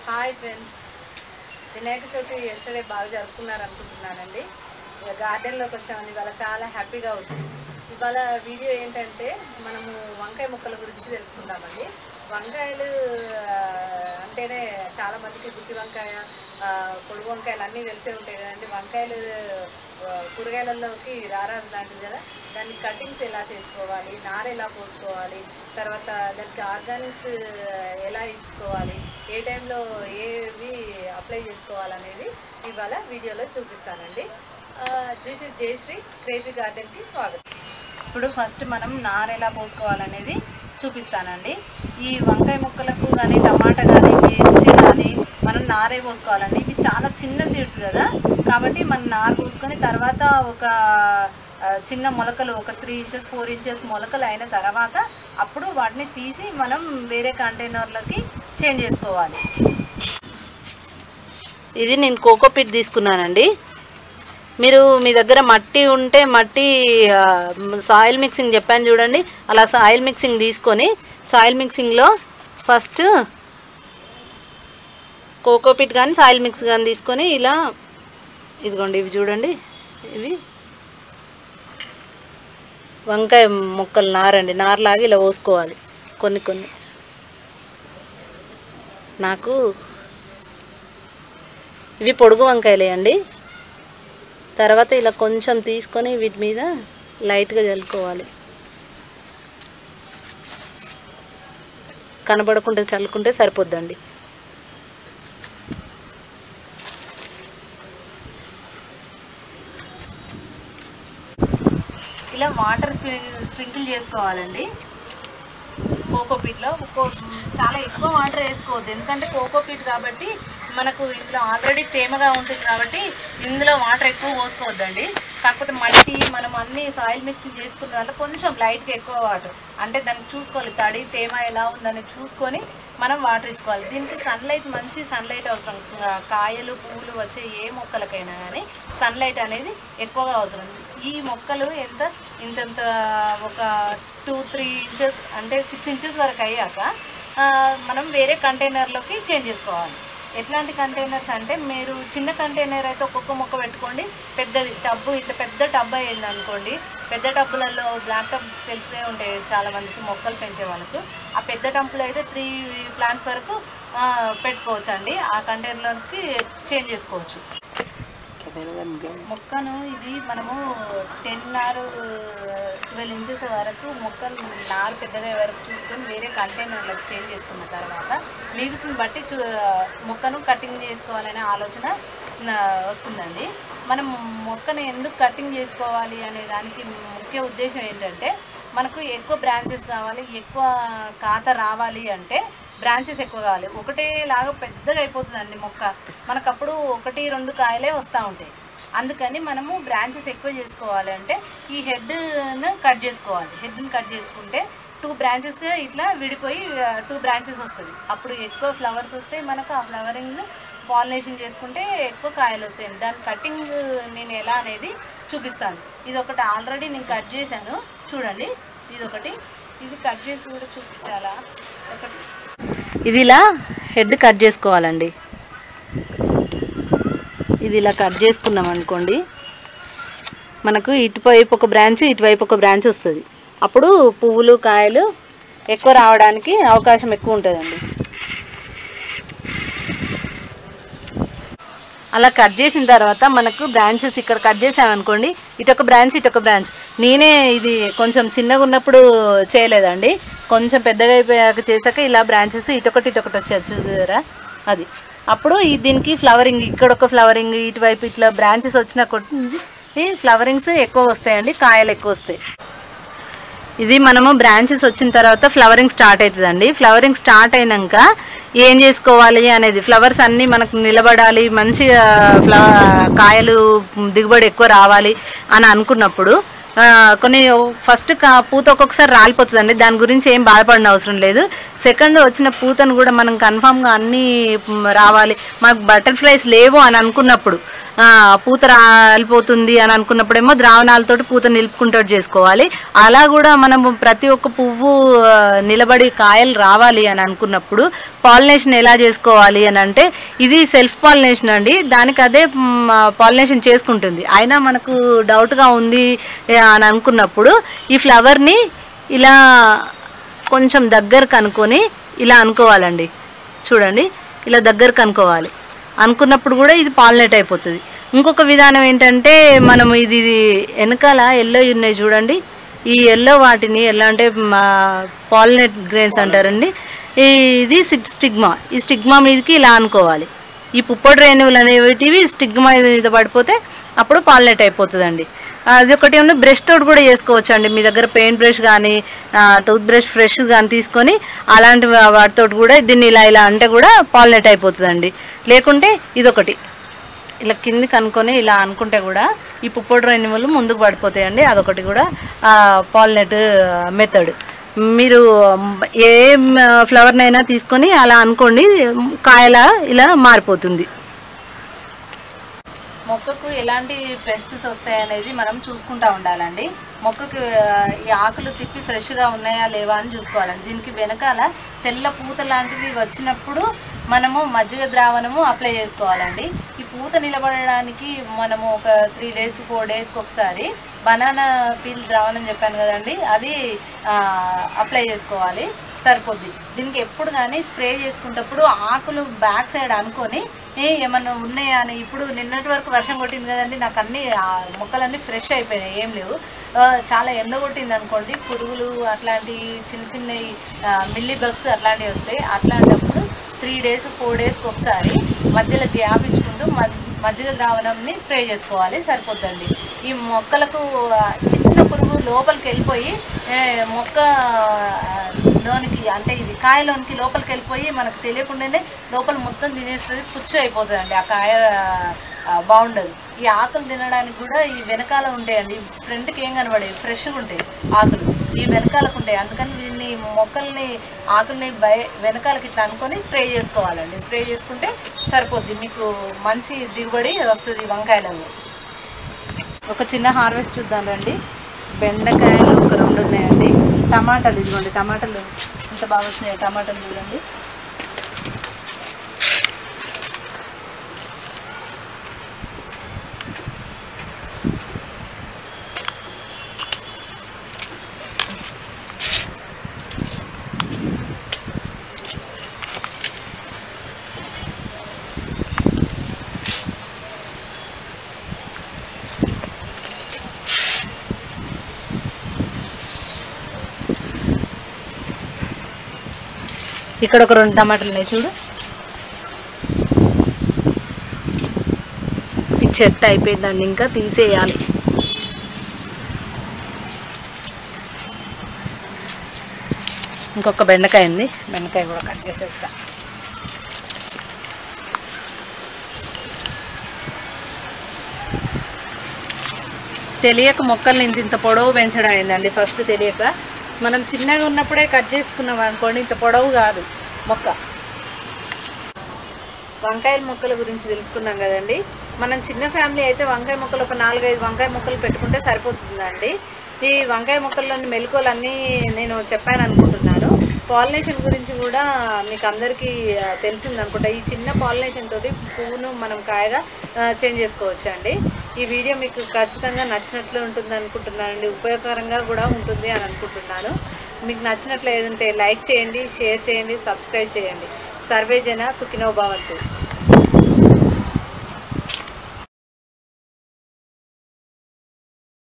hi friends Vinayaka Chavithi yesterday బాగా జరుపుకున్నారు అనుకుంటున్నానండి ఇక గార్డెన్లోకి వచ్చామని ఇవాళ చాలా హ్యాపీగా ఉంది ఇవాళ వీడియో ఏంటంటే మనము వంకాయ మొక్కల గురించి తెలుసుకుందామండి వంకాయలు ఆ, అంటేనే చాలా మందికి గుత్తి వంకాయ ఆ, పొడి వంకాయలు అన్నీ తెలిసే ఉంటాయి కదండి వంకాయలు ఆ, కూరగాయలలోకి రారాజు లాంటిది కదా దాన్ని కటింగ్స్ ఎలా చేసుకోవాలి నార ఎలా పోసుకోవాలి తర్వాత దానికి ఆర్గానిక్స్ ఎలా ఇచ్చుకోవాలి ఏ టైంలో ఏవి అప్లై చేసుకోవాలనేది ఇవాళ వీడియోలో చూపిస్తానండి దిస్ ఇస్ జయశ్రీ క్రేజీ గార్డెన్కి స్వాగతం ఇప్పుడు ఫస్ట్ మనం నార ఎలా పోసుకోవాలనేది చూపిస్తానండి ఈ వంకాయ ముక్కలకు కానీ టమాటా కానీ మిర్చి కానీ మనం నారే పోసుకోవాలండి ఇవి చాలా చిన్న సీడ్స్ కదా కాబట్టి మనం నార పోసుకొని తర్వాత ఒక ఆ, చిన్న మొలకలు ఒక త్రీ ఇంచెస్ ఫోర్ ఇంచెస్ మొలకలు అయిన తర్వాత అప్పుడు వాటిని తీసి మనం వేరే కంటైనర్లోకి చేంజ్ చేసుకోవాలి ఇది నేను కోకోపిట్ తీసుకున్నానండి మీరు మీ దగ్గర మట్టి ఉంటే మట్టి ఆ, సాయిల్ మిక్సింగ్ చెప్పాను చూడండి అలా సాయిల్ మిక్సింగ్ తీసుకొని సాయిల్ మిక్సింగ్లో ఫస్ట్ కోకోపిట్ కానీ సాయిల్ మిక్స్ కానీ తీసుకొని ఇలా ఇదిగోండి ఇవి చూడండి ఇవి వంకాయ మొక్కలు నారండి నారలాగా ఇలా పోసుకోవాలి కొన్ని కొన్ని నాకు ఇవి పొడుగు వంకాయలే అండి తర్వాత ఇలా కొంచెం తీసుకొని వీటి మీద లైట్గా చల్లుకోవాలి కనబడకుండా చల్లుకుంటే సరిపోద్దండి ఇలా వాటర్ స్ప్రింకిల్ చేసుకోవాలండి కోకోపీట్లో కో చాలా ఎక్కువ వాటర్ వేసుకోవద్దు ఎందుకంటే కోకోపీట్ కాబట్టి మనకు ఇందులో ఆల్రెడీ తేమగా ఉంటుంది కాబట్టి ఇందులో వాటర్ ఎక్కువ పోసుకోవద్దండి కాకపోతే మట్టి మనం అన్ని సాయిల్ మిక్సింగ్ చేసుకున్న దాంట్లో కొంచెం లైట్గా ఎక్కువ వాటర్ అంటే దానికి చూసుకోవాలి తడి తేమ ఎలా ఉందని చూసుకొని మనం వాటర్ ఇచ్చుకోవాలి దీనికి సన్లైట్ మంచి సన్లైట్ అవసరం ఆ, కాయలు పువ్వులు వచ్చే ఏ మొక్కలకైనా కానీ సన్లైట్ అనేది ఎక్కువగా అవసరం ఈ మొక్కలు ఎంత ఇంతంత ఒక టూ త్రీ ఇంచెస్ అంటే సిక్స్ ఇంచెస్ వరకు అయ్యాక ఆ, మనం వేరే కంటైనర్లోకి చేంజ్ చేసుకోవాలి ఎట్లాంటి కంటైనర్స్ అంటే మీరు చిన్న కంటైనర్ అయితే ఒక్కొక్క మొక్క పెట్టుకోండి పెద్దది టబ్బు ఇంత పెద్ద టబ్ అయ్యింది అనుకోండి పెద్ద టబ్బులలో బ్లాక్ టబ్స్ తెలిసే ఉంటాయి చాలా మందికి మొక్కలు పెంచే వాళ్ళకు ఆ పెద్ద టబ్బులు అయితే త్రీ ప్లాంట్స్ వరకు ఆ, పెట్టుకోవచ్చు అండి ఆ కంటైనర్లోకి చేంజ్ చేసుకోవచ్చు మొక్కను ఇది మనము టెన్ ఆరు ట్వెల్వ్ ఇంచెస్ వరకు మొక్కలు నారు పెద్దగా వరకు చూసుకొని వేరే కంటైనర్లకు చేంజ్ చేసుకున్న తర్వాత లీవ్స్ని బట్టి చూ మొక్కను కటింగ్ చేసుకోవాలనే ఆలోచన నా- వస్తుందండి మనం మొక్కను ఎందుకు కటింగ్ చేసుకోవాలి అనే దానికి ముఖ్య ఉద్దేశం ఏంటంటే మనకు ఎక్కువ బ్రాంచెస్ కావాలి ఎక్కువ కాత రావాలి అంటే బ్రాంచెస్ ఎక్కువ కావాలి ఒకటేలాగా పెద్దగా అయిపోతుందండి మొక్క మనకు అప్పుడు ఒకటి రెండు కాయలే వస్తూ ఉంటాయి అందుకని మనము బ్రాంచెస్ ఎక్కువ చేసుకోవాలి అంటే ఈ హెడ్ను కట్ చేసుకోవాలి హెడ్ని కట్ చేసుకుంటే టూ బ్రాంచెస్గా ఇట్లా విడిపోయి టూ బ్రాంచెస్ వస్తుంది అప్పుడు ఎక్కువ ఫ్లవర్స్ వస్తాయి మనకు ఆ ఫ్లవరింగ్ పాలినేషన్ చేసుకుంటే ఎక్కువ కాయలు వస్తాయి దాని కటింగ్ నేను ఎలా అనేది చూపిస్తాను ఇది ఒకటి ఆల్రెడీ నేను కట్ చేశాను చూడండి ఇది ఒకటి ఇది కట్ చేసి కూడా చూపించాలా ఒకటి ఇది ఇలా హెడ్ కట్ చేసుకోవాలండి ఇది ఇలా కట్ చేసుకున్నాం అనుకోండి మనకు ఇటువైపు ఒక బ్రాంచ్ ఇటువైపు ఒక బ్రాంచ్ వస్తుంది అప్పుడు పువ్వులు కాయలు ఎక్కువ రావడానికి అవకాశం ఎక్కువ ఉంటుందండి అలా కట్ చేసిన తర్వాత మనకు బ్రాంచెస్ ఇక్కడ కట్ చేసామనుకోండి ఇటొక బ్రాంచ్ ఇటొక బ్రాంచ్ నేనే ఇది కొంచెం చిన్నగా ఉన్నప్పుడు చేయలేదండి కొంచెం పెద్దగా అయిపోయాక చేశాక ఇలా బ్రాంచెస్ ఇటొకటి ఇటొకటి వచ్చేది చూసారా అది అప్పుడు ఈ దీనికి ఫ్లవరింగ్ ఇక్కడ ఒక ఫ్లవరింగ్ ఇటువైపు ఇట్లా బ్రాంచెస్ వచ్చిన కొద్ది ఈ ఫ్లవరింగ్స్ ఎక్కువ వస్తాయండి కాయలు ఎక్కువ వస్తాయి ఇది మనము బ్రాంచెస్ వచ్చిన తర్వాత ఫ్లవరింగ్ స్టార్ట్ అవుతుందండి ఫ్లవరింగ్ స్టార్ట్ అయినాక ఏం చేసుకోవాలి అనేది ఫ్లవర్స్ అన్నీ మనకు నిలబడాలి మంచిగా ఫ్ల కాయలు దిగుబడి ఎక్కువ రావాలి అని అనుకున్నప్పుడు ఆ, కొన్ని ఫస్ట్ కా పూత ఒక్కొక్కసారి రాలిపోతుందండి దాని గురించి ఏం బాధపడిన అవసరం లేదు సెకండ్ వచ్చిన పూతను కూడా మనం కన్ఫామ్గా అన్నీ మ్, రావాలి మాకు బటర్ఫ్లైస్ లేవు అని అనుకున్నప్పుడు ఆ, పూత రాలిపోతుంది అని అనుకున్నప్పుడేమో ద్రావణాలతోటి పూత నిలుపుకుంటూ చేసుకోవాలి అలా కూడా మనము ప్రతి ఒక్క పువ్వు ఆ, నిలబడి కాయలు రావాలి అని అనుకున్నప్పుడు పాలినేషన్ ఎలా చేసుకోవాలి అని అంటే ఇది సెల్ఫ్ పాలినేషన్ అండి దానికి అదే పాలినేషన్ చేసుకుంటుంది అయినా మనకు డౌట్గా ఉంది ఏ, అని అనుకున్నప్పుడు ఈ ఫ్లవర్ని ఇలా కొంచెం దగ్గరకు అనుకొని ఇలా అనుకోవాలండి చూడండి ఇలా దగ్గరకు అనుకోవాలి అనుకున్నప్పుడు కూడా ఇది పాలినేట్ అయిపోతుంది ఇంకొక విధానం ఏంటంటే మనం ఇది వెనకాల ఎల్లో ఉన్నాయి చూడండి ఈ ఎల్లో వాటిని ఎలా అంటే పాలినేట్ గ్రెయిన్స్ అంటారండి ఈ- ఇది స్టిగ్మా ఈ స్టిగ్మా మీదకి ఇలా అనుకోవాలి ఈ పుప్పొడి రేణువులు అనేటివి స్టిగ్మా మీద పడిపోతే అప్పుడు పాలినేట్ అయిపోతుందండి అది ఒకటి ఉన్న బ్రష్ తోటి కూడా చేసుకోవచ్చు అండి మీ దగ్గర పెయింట్ బ్రష్ కానీ టూత్ బ్రష్ ఫ్రెష్ కానీ తీసుకొని అలాంటి వా- వాటితోటి కూడా దీన్ని ఇలా ఇలా అంటే కూడా పాలినేట్ అయిపోతుందండి లేకుంటే ఇదొకటి ఇలా కిందికి అనుకొని ఇలా అనుకుంటే కూడా ఈ పుప్పొడి రెన్యువల్ ముందుకు పడిపోతాయండి అదొకటి కూడా పాలినేట్ మెథడ్ మీరు ఏ ఫ్లవర్నైనా తీసుకొని అలా అనుకోండి కాయల ఇలా మారిపోతుంది మొక్కకు ఎలాంటి పెస్ట్స్ వస్తాయి అనేది మనం చూసుకుంటా ఉండాలండి మొక్కకు ఆ, ఈ ఆకులు తిప్పి ఫ్రెష్గా ఉన్నాయా లేవా అని చూసుకోవాలండి దీనికి వెనకాల తెల్ల పూత లాంటిది వచ్చినప్పుడు మనము మజ్జిగ ద్రావణము అప్లై చేసుకోవాలండి ఈ పూత నిలబడడానికి మనము ఒక త్రీ డేస్ ఫోర్ డేస్కి ఒకసారి బనానా పీల్ ద్రావణం చెప్పాను కదండి అది ఆ, అప్లై చేసుకోవాలి సరిపోద్ది దీనికి ఎప్పుడు కానీ స్ప్రే చేసుకునేటప్పుడు ఆకులు బ్యాక్ సైడ్ అనుకొని ఏ ఏమన్నా ఉన్నాయా అని ఇప్పుడు నిన్నటి వరకు వర్షం కొట్టింది కదండి నాకు అన్ని ఆ మొక్కలన్నీ ఫ్రెష్ అయిపోయినాయి ఏం లేవు ఆ, చాలా ఎండ కొట్టింది అనుకోండి పురుగులు అట్లాంటి చిన్న చిన్న మిల్లీ బగ్స్ అట్లాంటివి వస్తాయి అట్లాంటప్పుడు త్రీ డేస్ ఫోర్ డేస్కి ఒకసారి మధ్యలో గ్యాప్ ఇచ్చుకుంటూ మధ్య మజ్జిగ ద్రావణంని స్ప్రే చేసుకోవాలి సరిపోద్దండి ఈ మొక్కలకు ఆ, చిన్న పురుగు లోపలికి వెళ్ళిపోయి ఏ, మొక్క ఆ, లోనికి అంటే ఇది కాయలోనికి లోపలికి వెళ్ళిపోయి మనకు తెలియకుండానే లోపల మొత్తం తినేస్తుంది పుచ్చు అయిపోతుంది అండి ఆ కాయ ఆ, బాగుండదు ఈ ఆకులు తినడానికి కూడా ఈ వెనకాల ఉంటాయండి ఫ్రంట్కి ఏం కనబడేవి ఫ్రెష్గా ఉంటాయి ఆకులు ఈ వెనకాలకు ఉంటాయి అందుకని దీన్ని మొక్కల్ని ఆకుల్ని బయ వెనకాలకి ఇట్లా అనుకొని స్ప్రే చేసుకోవాలండి స్ప్రే చేసుకుంటే సరిపోద్ది మీకు మంచి దిగుబడి వస్తుంది వంకాయలలో ఒక చిన్న హార్వెస్ట్ చూద్దాం రండి బెండకాయలు ఒక రెండు ఉన్నాయండి టమాటాలు ఇదిగోండి టమాటాలు ఎంత బాగా వచ్చినాయి టమాటాలు చూడండి ఇక్కడ ఒక రెండు టమాటాలు ఉన్నాయి చూడు ఈ చెట్టు అయిపోయిందండి ఇంకా తీసేయాలి ఇంకొక బెండకాయ ఉంది బెండకాయ కూడా కట్ చేసేస్తా తెలియక మొక్కల్ని ఇంత ఇంత పొడవు పెంచడం అయిందండి ఫస్ట్ తెలియక మనం చిన్నగా ఉన్నప్పుడే కట్ చేసుకున్నాం అనుకోండి ఇంత పొడవు కాదు మొక్క వంకాయల మొక్కల గురించి తెలుసుకున్నాం కదండి మనం చిన్న ఫ్యామిలీ అయితే వంకాయ మొక్కలు ఒక నాలుగైదు వంకాయ మొక్కలు పెట్టుకుంటే సరిపోతుందండి ఈ వంకాయ మొక్కల్లోని మెలకువలన్నీ నేను చెప్పాను అనుకుంటున్నాను పాలినేషన్ గురించి కూడా మీకు అందరికీ ఆ, తెలిసింది అనుకుంటా ఈ చిన్న పాలినేషన్ తోటి పువ్వును మనం కాయగా చేంజ్ చేసుకోవచ్చు అండి ఈ వీడియో మీకు ఖచ్చితంగా నచ్చినట్లు ఉంటుంది అనుకుంటున్నానండి ఉపయోగకరంగా కూడా ఉంటుంది అని అనుకుంటున్నాను మీకు నచ్చినట్లు ఏదంటే లైక్ చేయండి షేర్ చేయండి సబ్స్క్రైబ్ చేయండి సర్వే జన సుఖినో భవంతు